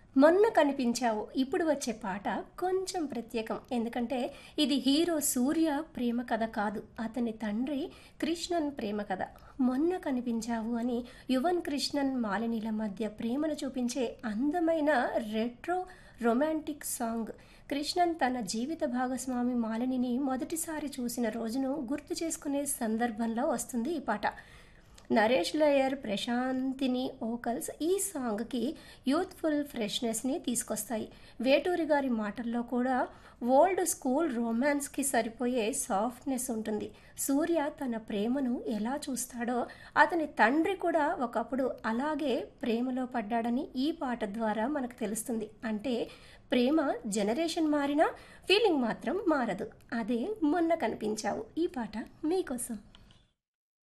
మొన్న కనిపించావు ఇప్పుడు వచ్చే పాట కొంచెం ప్రత్యేకం ఎందుకంటే ఇది హీరో సూర్య ప్రేమ కథ కాదు అతని తండ్రి కృష్ణన్ ప్రేమ కథ మొన్న కనిపించావు అని యువన్ కృష్ణన్ మాలినిల మధ్య ప్రేమను చూపించే అందమైన రెట్రో రొమాంటిక్ సాంగ్ కృష్ణన్ తన జీవిత భాగస్వామి మాలినిని మొదటిసారి చూసిన రోజును గుర్తు చేసుకునే సందర్భంలో వస్తుంది ఈ పాట నరేష్ లయర్ ప్రశాంతిని ఓకల్స్ ఈ సాంగ్కి యూత్ఫుల్ ఫ్రెష్నెస్ని తీసుకొస్తాయి వేటూరి గారి మాటల్లో కూడా ఓల్డ్ స్కూల్ రొమాన్స్కి సరిపోయే సాఫ్ట్నెస్ ఉంటుంది సూర్య తన ప్రేమను ఎలా చూస్తాడో అతని తండ్రి కూడా ఒకప్పుడు అలాగే ప్రేమలో పడ్డాడని ఈ పాట ద్వారా మనకు తెలుస్తుంది అంటే ప్రేమ జనరేషన్ మారినా ఫీలింగ్ మాత్రం మారదు అదే మొన్న కనిపించావు ఈ పాట మీకోసం